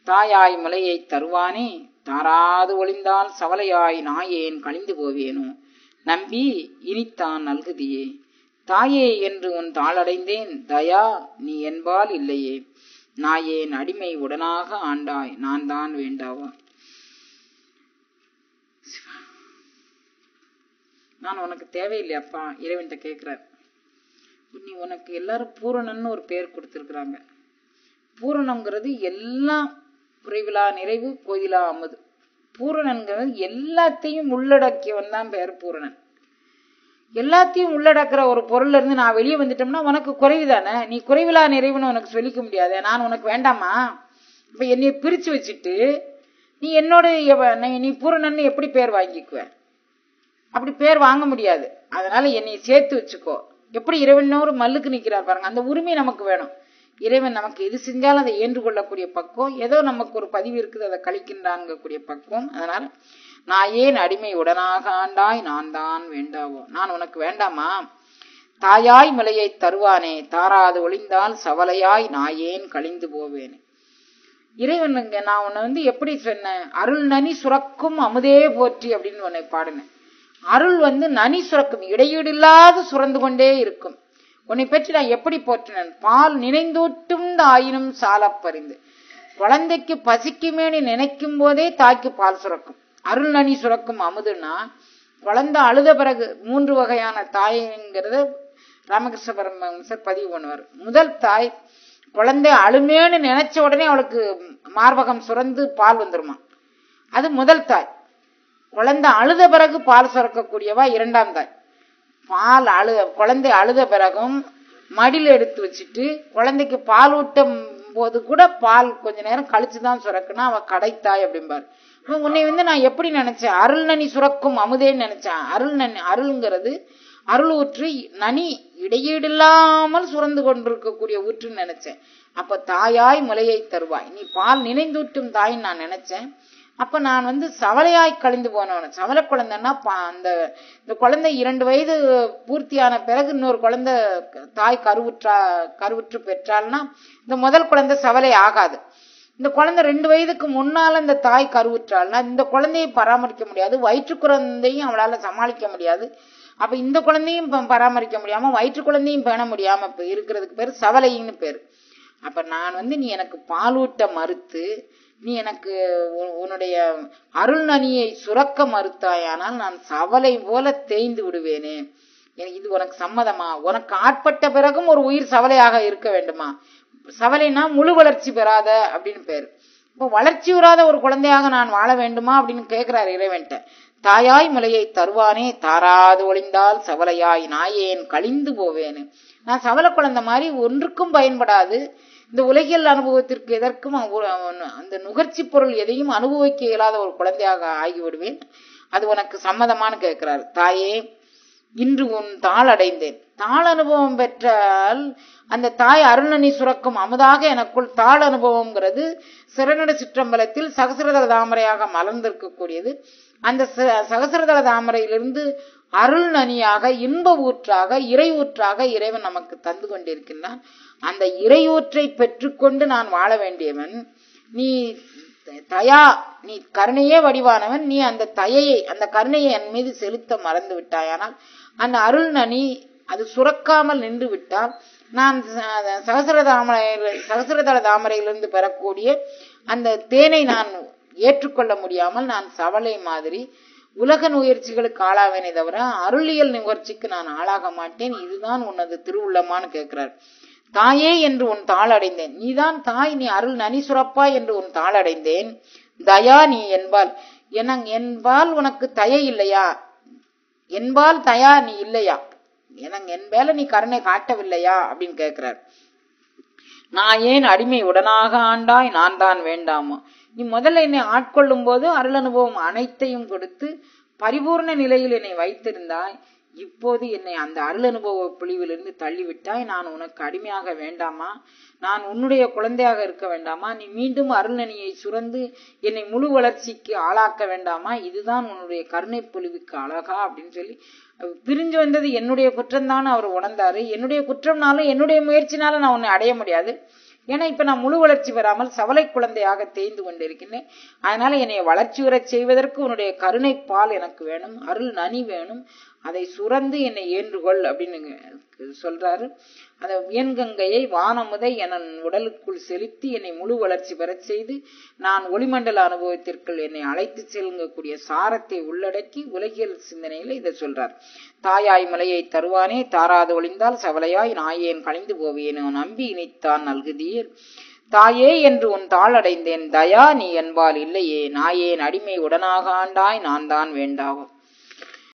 தாயாய் முலையை தருவானே தாராது ஒளிந்தால் சவலையாய் நாயேன் கழிந்து போவேனோ நம்பி இனித்தான் நல்குதியே தாயே என்று உன் தாளடைந்தேன் தயா நீ என்பால் இல்லையே நாயேன் அடிமை உடனாக ஆண்டாய் நான் தான் வேண்டாவா நான் உனக்கு தேவையில்லையாப்பா இறைவன்கிட்ட கேட்கிறார் நீ உனக்கு எல்லாரும் பூரணன்னு ஒரு பேர் கொடுத்திருக்கிறாங்க பூரணம்ங்கிறது எல்லாம் குறைவிலா நிறைவு கோயிலா அமுது பூரணன்கிறது எல்லாத்தையும் உள்ளடக்கியவன் தான் பெயர் பூரணன் எல்லாத்தையும் உள்ளடக்கிற ஒரு பொருள்ல இருந்து நான் வெளியே வந்துட்டோம்னா உனக்கு குறைவு தானே நீ குறைவிலா நிறைவுன்னு உனக்கு சொல்லிக்க முடியாது நான் உனக்கு வேண்டாமா இப்ப என்னைய பிரிச்சு வச்சுட்டு நீ என்னோட எவ- நீ- நீ பூரணன்னு எப்படி பேர் வாங்கிக்குவ அப்படி பேர் வாங்க முடியாது அதனால என்னை சேர்த்து வச்சுக்கோ எப்படி இறைவனோடு மல்லுக்கு நிக்கிறார் பாருங்க அந்த உரிமை நமக்கு வேணும் இறைவன் நமக்கு எது செஞ்சாலும் அதை ஏற்றுக்கொள்ளக்கூடிய பக்குவம் ஏதோ நமக்கு ஒரு பதிவு இருக்குது அதை கழிக்கின்றான்கக்கூடிய பக்குவம் அதனால நான் ஏன் அடிமை உடனாக ஆண்டாய் நான் தான் வேண்டாவோ நான் உனக்கு வேண்டாமா தாயாய் மலையை தருவானே தாராது ஒளிந்தால் சவலையாய் நான் ஏன் கழிந்து போவேனே இறைவனுங்க நான் உன்னை வந்து எப்படி சொன்னேன் அருள் நனி சுரக்கும் அமுதே போற்றி அப்படின்னு உன்னை பாடினேன் அருள் வந்து நனி சுரக்கும் இடையீடு இல்லாது சுரந்து கொண்டே இருக்கும் உன்னை பற்றி நான் எப்படி போற்றினேன் பால் நினைந்தூட்டும் ஆயினும் சாலப் பறிந்து குழந்தைக்கு பசிக்குமேனு நினைக்கும் போதே தாய்க்கு பால் சுரக்கும் அருள் நனி சுரக்கும் அமுதுன்னா குழந்தை அழுத பிறகு மூன்று வகையான தாய்ங்கிறத ராமகிருஷ்ண பரமஹம்சர் பதிவு பண்ணுவார் முதல் தாய் குழந்தை அழுமேன்னு நினைச்ச உடனே அவளுக்கு மார்பகம் சுரந்து பால் வந்துருமா அது முதல் தாய் குழந்தை அழுத பிறகு பால் சுரக்கக்கூடியவா இரண்டாம் தாய் பால் அழு குழந்தை அழுத பிறகும் மடியில் எடுத்து வச்சுட்டு குழந்தைக்கு பால் ஊட்டும் போது கூட பால் கொஞ்ச நேரம் கழிச்சு தான் சுரக்குனா அவ கடைத்தாய் அப்படிம்பாரு அப்ப உன்னை வந்து நான் எப்படி நினைச்சேன் அருள் நனி சுரக்கும் அமுதேன்னு நினைச்சேன் அருள் நனி அருள்ங்கிறது அருள் ஊற்று நனி இடையீடில்லாமல் சுரந்து கொண்டிருக்கக்கூடிய ஊற்றுன்னு நினைச்சேன் அப்ப தாயாய் முலையை தருவாய் நீ பால் நினைந்தூட்டும் தாயின்னு நான் நினைச்சேன் அப்ப நான் வந்து சவலையாய் கழிந்து போனவன சவலை குழந்தைன்னா பா- அந்த இந்த குழந்தை இரண்டு வயது பூர்த்தியான பிறகு இன்னொரு குழந்தை தாய் கருவுற்றா கருவுற்று பெற்றால்னா இந்த முதல் குழந்தை சவலை ஆகாது இந்த குழந்தை ரெண்டு வயதுக்கு முன்னால இந்த தாய் கருவுற்றாள்னா இந்த குழந்தையை பராமரிக்க முடியாது வயிற்று குழந்தையும் அவளால சமாளிக்க முடியாது அப்ப இந்த குழந்தையும் ப- பராமரிக்க முடியாம வயிற்று குழந்தையும் பேண முடியாம இப்ப இருக்கிறதுக்கு பேர் சவலைன்னு பேரு அப்ப நான் வந்து நீ எனக்கு பாலூட்ட மறுத்து நீ எனக்கு உ- உன்னுடைய அருள் நனியை சுரக்க மறுத்தாயானால் நான் சவலை போல தேய்ந்து விடுவேனே எனக்கு இது உனக்கு சம்மதமா உனக்கு ஆட்பட்ட பிறகும் ஒரு உயிர் சவலையாக இருக்க வேண்டுமா சவலைனா முழு வளர்ச்சி பெறாத அப்படின்னு பேரு இப்போ வளர்ச்சி உறாத ஒரு குழந்தையாக நான் வாழ வேண்டுமா அப்படின்னு கேட்கிறார் இறைவன்ட்ட தாயாய் முலையை தருவானே தாராது ஒளிந்தால் சவலையாய் நாயேன் கழிந்து போவேன்னு நான் சவல குழந்தை மாதிரி ஒன்றுக்கும் பயன்படாது இந்த உலகியல் அனுபவத்திற்கு எதற்கும் அவ- அவன் அந்த நுகர்ச்சி பொருள் எதையும் அனுபவிக்க இயலாத ஒரு குழந்தையாக ஆகிவிடுவேன் அது உனக்கு சம்மதமான்னு கேட்கிறார் தாயே இன்று உன் தாள் அடைந்தேன் தாள் அனுபவம் பெற்றால் அந்த தாய் அருணனி சுரக்கும் அமுதாக எனக்குள் தாள் அனுபவம்ங்கிறது சிறநட சிற்றம்பலத்தில் சகசிரதள தாமரையாக மலர்ந்திருக்கக்கூடியது அந்த ச- சகசிரதள தாமரையிலிருந்து அருள் நனியாக இன்ப ஊற்றாக இறை ஊற்றாக இறைவன் நமக்கு தந்து கொண்டிருக்கின்றான் அந்த இறையூற்றை பெற்றுக்கொண்டு நான் வாழ வேண்டியவன் நீ தயா நீ கருணையே வடிவானவன் நீ அந்த தயையை அந்த கருணையை என் மீது செலுத்த மறந்து விட்டாயானால் அந்த அருள் நனி அது சுரக்காமல் நின்று விட்டால் நான் ச- சகசிர தாமரை சகசிரதள தாமரையிலிருந்து பெறக்கூடிய அந்த தேனை நான் ஏற்றுக்கொள்ள முடியாமல் நான் சவலை மாதிரி உலக நுயற்சிகளுக்கு ஆளாவேனே தவிர அருளியல் நுகர்ச்சிக்கு நான் ஆளாக மாட்டேன் இதுதான் உனது திருவுள்ளமான்னு கேட்கிறார் தாயே என்று உன் தாள் அடைந்தேன் நீதான் தாய் நீ அருள் நனி சுரப்பாய் என்று உன் தாள் அடைந்தேன் தயா நீ என்பால் என என்பால் உனக்கு தயை இல்லையா என்பால் தயா நீ இல்லையா எனக்கு என் மேல நீ கருணை காட்டவில்லையா அப்படின்னு கேட்கிறார் நான் ஏன் அடிமை உடனாக ஆண்டாய் நான் தான் வேண்டாமா நீ முதல்ல என்னை ஆட்கொள்ளும் போது அருள் அனுபவம் அனைத்தையும் கொடுத்து பரிபூர்ண நிலையில் என்னை வைத்திருந்தாய் இப்போது என்னை அந்த அருள் அனுபவ பிழிவிலிருந்து தள்ளிவிட்டாய் நான் உனக்கு அடிமையாக வேண்டாமா நான் உன்னுடைய குழந்தையாக இருக்க வேண்டாமா நீ மீண்டும் அருள்நனியை சுரந்து என்னை முழு வளர்ச்சிக்கு ஆளாக்க வேண்டாமா இதுதான் உன்னுடைய கருணை பொழிவுக்கு அழகா அப்படின்னு சொல்லி அவர் பிரிஞ்சு வந்தது என்னுடைய குற்றம்தான் அவர் உணர்ந்தாரு என்னுடைய குற்றம்னாலும் என்னுடைய முயற்சினாலும் நான் உன்னை அடைய முடியாது ஏன்னா இப்ப நான் முழு வளர்ச்சி பெறாமல் சவலை குழந்தையாக தேய்ந்து கொண்டிருக்கின்றேன் அதனால என்னை வளர்ச்சி உறச் செய்வதற்கு உன்னுடைய கருணை பால் எனக்கு வேணும் அருள் நனி வேணும் அதை சுரந்து என்னை ஏற்றுகொள் அப்படின்னு சொல்றாரு அந்த வியன்கங்கையை வானமுதை என உடலுக்குள் செலுத்தி என்னை முழு வளர்ச்சி பெறச் செய்து நான் ஒளிமண்டல அனுபவத்திற்குள் என்னை அழைத்து செல்லக்கூடிய சாரத்தை உள்ளடக்கி உலகியல் சிந்தனையில இதை சொல்றார் தாயாய் மலையை தருவானே தாராது ஒளிந்தால் சவலையாய் நாயேன் கழிந்து போவேனோ நம்பி இனித்தான் நல்குதீர் தாயே என்று உன் தாளடைந்தேன் தயா நீ என்பால் இல்லையே நாயேன் அடிமை உடனாக ஆண்டாய் நான் தான் வேண்டாவோ